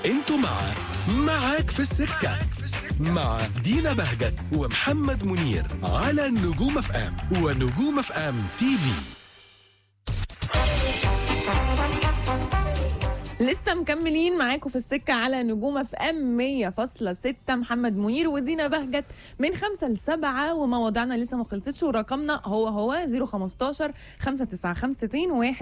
انتوا مع معاك في السكة مع دينا بهجت ومحمد منير على نجوم اف ام ونجوم اف ام تي في لسه مكملين معاكم في السكة على نجوم اف ام 100.6 محمد منير ودينا بهجت من خمسة لسبعة ومواضيعنا لسه ما خلصتش ورقمنا هو هو 015 5952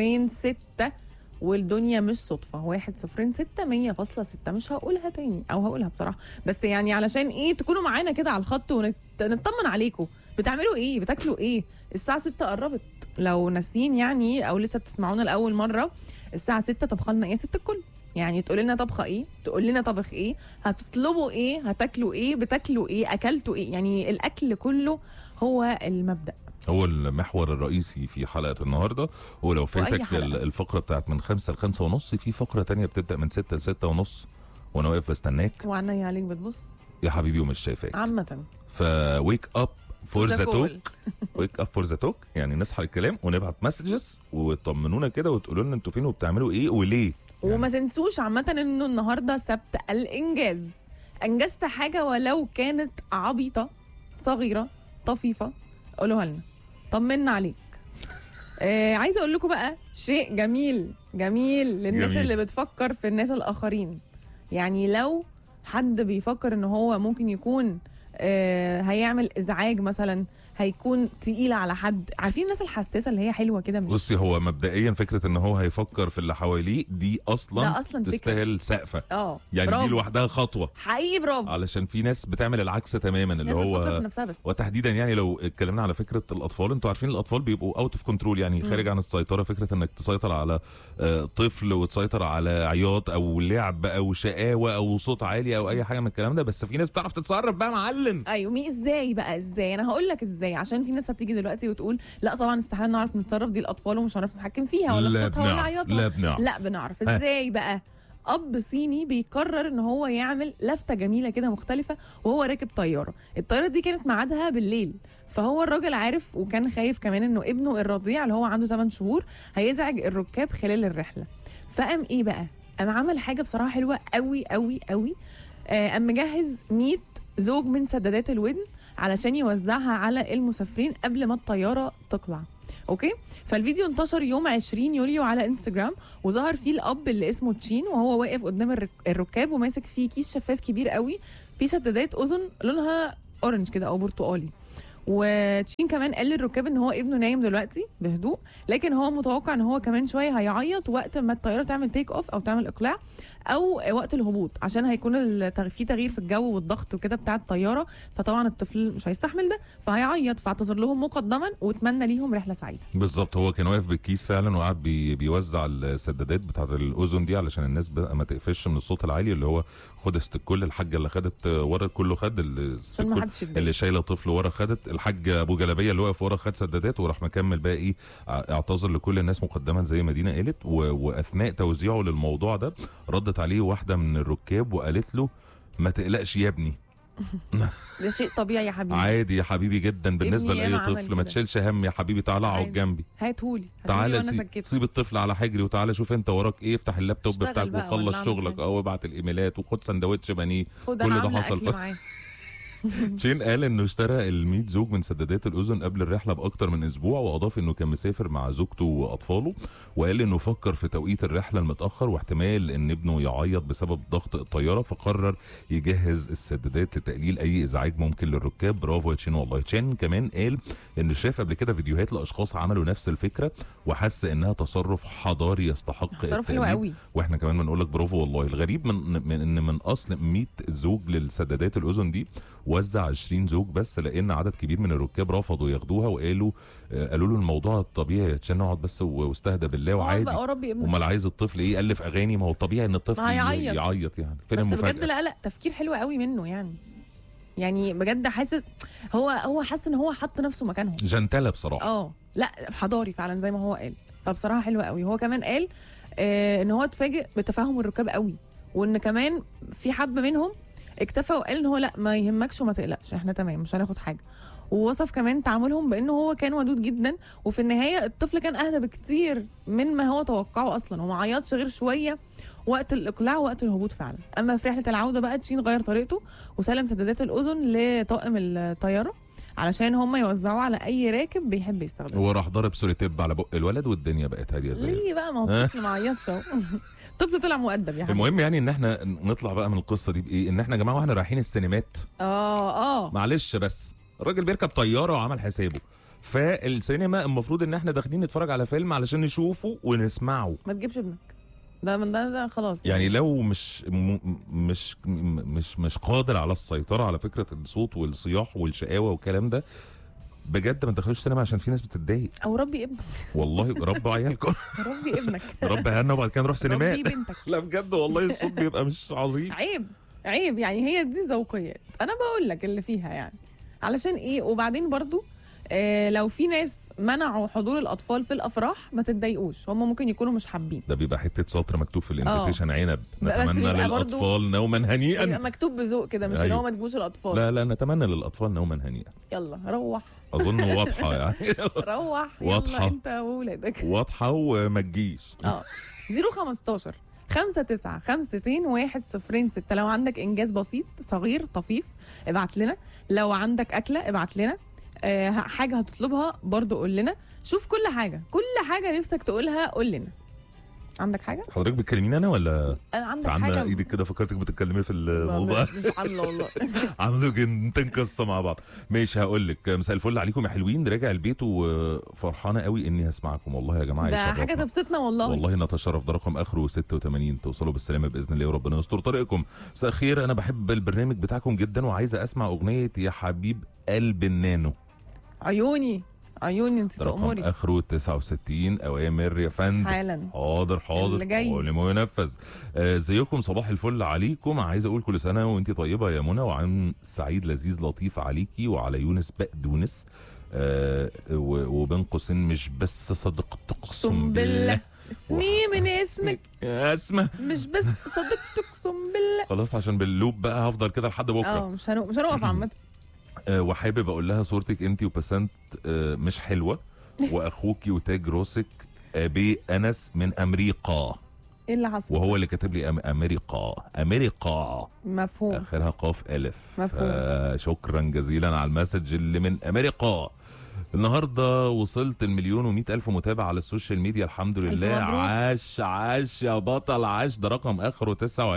106 والدنيا مش صدفة واحد صفرين ستة مية فاصلة ستة مش هقولها تاني أو هقولها بصراحة بس يعني علشان إيه تكونوا معانا كده على الخط ونطمن عليكم بتعملوا إيه بتاكلوا إيه الساعة ستة قربت لو ناسيين يعني أو لسه بتسمعونا لأول مرة الساعة ستة طبخ لنا إيه يا ست الكل يعني تقول لنا طبخه ايه تقول لنا طبخ ايه هتطلبوا ايه هتاكلوا ايه بتاكلوا ايه اكلتوا ايه يعني الاكل كله هو المبدا هو المحور الرئيسي في حلقة النهاردة ولو فاتك حلقة. ال- الفقرة بتاعت من خمسة لخمسة ونص في فقرة تانية بتبدأ من ستة لستة ونص وانا واقف بستناك وعنا عليك بتبص يا حبيبي ومش شايفاك عامة فويك اب فور The ذا call. توك ويك اب فور ذا توك يعني نصحى الكلام ونبعت مسجز وتطمنونا كده وتقولوا لنا انتوا فين وبتعملوا ايه وليه وما تنسوش عامة انه النهارده سبت الانجاز انجزت حاجة ولو كانت عبيطة صغيرة طفيفة قولوها لنا طمنا عليك آه عايزة اقول لكم بقى شيء جميل جميل للناس جميل. اللي بتفكر في الناس الاخرين يعني لو حد بيفكر ان هو ممكن يكون آه هيعمل ازعاج مثلا هيكون تقيل على حد عارفين الناس الحساسة اللي هي حلوة كده مش بصي هو مبدئيا فكرة ان هو هيفكر في اللي حواليه دي اصلا ده أصلاً فكرة. تستاهل سقفة اه يعني برافو. دي لوحدها خطوة حقيقي برافو علشان في ناس بتعمل العكس تماما اللي الناس بتفكر هو في نفسها بس وتحديدا يعني لو اتكلمنا على فكره الاطفال انتوا عارفين الاطفال بيبقوا اوت اوف كنترول يعني خارج عن السيطره فكره انك تسيطر على آه، طفل وتسيطر على عياط او لعب او شقاوه او صوت عالي او اي حاجه من الكلام ده بس في ناس بتعرف تتصرف بقى يا معلم ايوه مي ازاي بقى ازاي انا هقول لك ازاي عشان في ناس هتيجي دلوقتي وتقول لا طبعا استحاله نعرف نتصرف دي الاطفال ومش هنعرف نتحكم فيها ولا في لا صوتها ولا بنعرف، عياطها لا بنعرف. لا بنعرف ها. ازاي بقى اب صيني بيقرر ان هو يعمل لفته جميله كده مختلفه وهو راكب طياره الطياره دي كانت ميعادها بالليل فهو الراجل عارف وكان خايف كمان انه ابنه الرضيع اللي هو عنده 8 شهور هيزعج الركاب خلال الرحله فقام ايه بقى قام عمل حاجه بصراحه حلوه قوي قوي قوي آه، قام مجهز 100 زوج من سدادات الودن علشان يوزعها على المسافرين قبل ما الطياره تقلع اوكي فالفيديو انتشر يوم 20 يوليو على انستجرام وظهر فيه الاب اللي اسمه تشين وهو واقف قدام الرك- الركاب وماسك فيه كيس شفاف كبير قوي فيه سدادات اذن لونها اورنج كده او برتقالي وتشين كمان قال للركاب ان هو ابنه نايم دلوقتي بهدوء لكن هو متوقع ان هو كمان شويه هيعيط وقت ما الطياره تعمل تيك اوف او تعمل اقلاع او وقت الهبوط عشان هيكون التغ- في تغيير في الجو والضغط وكده بتاع الطياره فطبعا الطفل مش هيستحمل ده فهيعيط فاعتذر لهم مقدما واتمنى ليهم رحله سعيده بالظبط هو كان واقف بالكيس فعلا وقعد بي بيوزع السدادات بتاعت الاذن دي علشان الناس بقى ما تقفش من الصوت العالي اللي هو خد استكل الحاجه اللي خدت ورا كله خد عشان ما الاستكل حدش يتضايق اللي شايله طفل ورا خدت الحاج ابو جلابيه اللي واقف ورا خد سدادات وراح مكمل بقى ايه ع- اعتذر لكل الناس مقدما زي ما دينا قالت و... واثناء توزيعه للموضوع ده ردت عليه واحده من الركاب وقالت له ما تقلقش يا ابني ده شيء طبيعي يا حبيبي عادي يا حبيبي جدا بالنسبه ابني لاي ياما عمل طفل ما كده. تشيلش هم يا حبيبي تعالى اقعد عادي. جنبي هاتهولي هاتهولي تعالى وانا سي... سكته سيب الطفل على حجري وتعالى شوف انت وراك ايه افتح اللابتوب اشتغل بتاعك بقى ولا وخلص اعمل شغلك حاجة. اه وابعت الايميلات وخد سندوتش بانيه خد كل انا ده عامله حصل اكل ف- معاه تشين قال انه اشترى ال 100 زوج من سدادات الاذن قبل الرحله باكتر من اسبوع واضاف انه كان مسافر مع زوجته واطفاله وقال انه فكر في توقيت الرحله المتاخر واحتمال ان ابنه يعيط بسبب ضغط الطياره فقرر يجهز السدادات لتقليل اي ازعاج ممكن للركاب برافو يا تشين والله تشين كمان قال انه شاف قبل كده فيديوهات لاشخاص عملوا نفس الفكره وحس انها تصرف حضاري يستحق تصرف حلو التقليد. قوي واحنا كمان بنقول لك برافو والله الغريب من, من ان من اصل 100 زوج للسدادات الاذن دي وزع 20 زوج بس لان عدد كبير من الركاب رفضوا ياخدوها وقالوا آه، قالوا له الموضوع الطبيعي يا تشان اقعد بس و- واستهدى بالله اقعد وعادي بقى وربي ابنك امال عايز الطفل ايه يالف اغاني ما هو الطبيعي ان الطفل ما هيعيط. يعيط يعني فين بس المفاجاه بجد لا لا تفكير حلو قوي منه يعني يعني بجد حاسس هو هو حاسس ان هو حط نفسه مكانهم جنتله بصراحه اه لا حضاري فعلا زي ما هو قال فبصراحه حلوه قوي هو كمان قال آه ان هو اتفاجئ بتفاهم الركاب قوي وان كمان في حد منهم اكتفى وقال ان هو لا ما يهمكش وما تقلقش احنا تمام مش هناخد حاجه ووصف كمان تعاملهم بانه هو كان ودود جدا وفي النهايه الطفل كان اهدى بكتير من ما هو توقعه اصلا وما عيطش غير شويه وقت الاقلاع ووقت الهبوط فعلا اما في رحله العوده بقى تشين غير طريقته وسلم سدادات الاذن لطاقم الطياره علشان هم يوزعوه على اي راكب بيحب يستخدمه هو راح ضارب سوري تب على بق الولد والدنيا بقت هاديه زي ليه بقى ما هو الطفل ما عيطش اهو الطفل طلع مؤدب يا حبيبي المهم يعني ان احنا نطلع بقى من القصه دي بايه ان احنا يا جماعه واحنا رايحين السينمات اه اه معلش بس الراجل بيركب طياره وعمل حسابه فالسينما المفروض ان احنا داخلين نتفرج على فيلم علشان نشوفه ونسمعه ما تجيبش ابنك ده من ده, ده خلاص يعني لو مش م مش م مش مش قادر على السيطره على فكره الصوت والصياح والشقاوه والكلام ده بجد ما تدخلوش سينما عشان في ناس بتتضايق او ربي ابنك والله ربوا عيالكم ربي ابنك رب عيالنا وبعد كده نروح سينمات ربي بنتك لا بجد والله الصوت بيبقى مش عظيم عيب عيب يعني هي دي ذوقيات انا بقول لك اللي فيها يعني علشان ايه وبعدين برضو آه لو في ناس منعوا حضور الاطفال في الافراح ما تتضايقوش هم ممكن يكونوا مش حابين ده بيبقى حته سطر مكتوب في الانفيتيشن عنب بس نتمنى بيبقى برضو- للاطفال نوما يبقى هنيئا مكتوب بذوق كده مش اللي أيوة. هو ما تجيبوش الاطفال لا لا نتمنى للاطفال نوما هنيئا يلا روح اظن واضحه يعني روح واضحة. يلا انت واولادك واضحه وما تجيش اه 015 5 9 5 2 1 0 6 لو عندك انجاز بسيط صغير طفيف ابعت لنا لو عندك اكله ابعت لنا آه حاجه هتطلبها برضو قول لنا شوف كل حاجه كل حاجه نفسك تقولها قول لنا عندك حاجه حضرتك بتكلميني انا ولا انا عندك عامله حاجه ايدك كده فكرتك بتتكلمي في ما- الموضوع مش مش عامله والله عاملوا جنتين قصه مع بعض ماشي هقول لك مساء الفل عليكم يا حلوين راجع البيت وفرحانه قوي اني هسمعكم والله يا جماعه ده يشرفنا. حاجه تبسطنا والله والله نتشرف ده رقم اخره 86 توصلوا بالسلامه باذن الله وربنا يستر طريقكم مساء الخير انا بحب البرنامج بتاعكم جدا وعايزه اسمع اغنيه يا حبيب قلب النانو عيوني عيوني انت ده رقم تأمري اخره 69 اوامر يا فندم حالا حاضر حاضر اللي جاي. ولم ينفذ آه، ازيكم صباح الفل عليكم عايز اقول كل سنه وانت طيبه يا منى وعام سعيد لذيذ لطيف عليكي وعلى يونس بقدونس آه و- وبين قوسين مش بس صدقت اقسم اقسم بالله بالله اسمي من اسمك يا اسمه مش بس صدقت اقسم بالله خلاص عشان باللوب بقى هفضل كده لحد اه بكره مش هنو... مش هنقف عامه آه وحابب اقول لها صورتك انت وبسنت آه مش حلوه واخوكي وتاج راسك ابي انس من امريكا ايه اللي حصل وهو اللي كاتب لي أم امريكا امريكا مفهوم اخرها قاف الف مفهوم. شكرا جزيلا على المسج اللي من امريكا النهارده وصلت المليون ومئة الف متابع على السوشيال ميديا الحمد لله مبروك. عاش عاش يا بطل عاش ده رقم اخره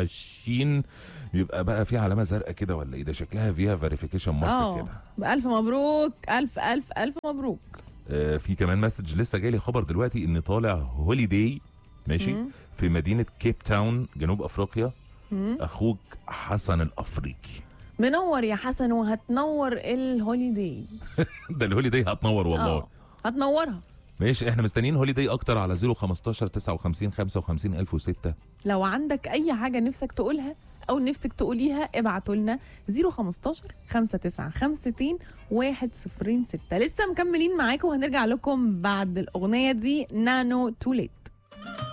29 يبقى بقى في علامه زرقاء كده ولا ايه ده شكلها فيها فيريفيكيشن مارك اه كده الف مبروك الف الف الف مبروك آه، في كمان مسج لسه جاي لي خبر دلوقتي ان طالع هوليداي ماشي مم. في مدينه كيب تاون جنوب افريقيا مم. اخوك حسن الافريقي منور يا حسن وهتنور الهوليداي ده الهوليداي هتنور والله اه هتنورها ماشي احنا مستنيين هوليداي اكتر على 015 59 55 1006 لو عندك اي حاجه نفسك تقولها او نفسك تقوليها ابعتوا لنا 015 5952 106 لسه مكملين معاكم وهنرجع لكم بعد الاغنيه دي نانو تو ليت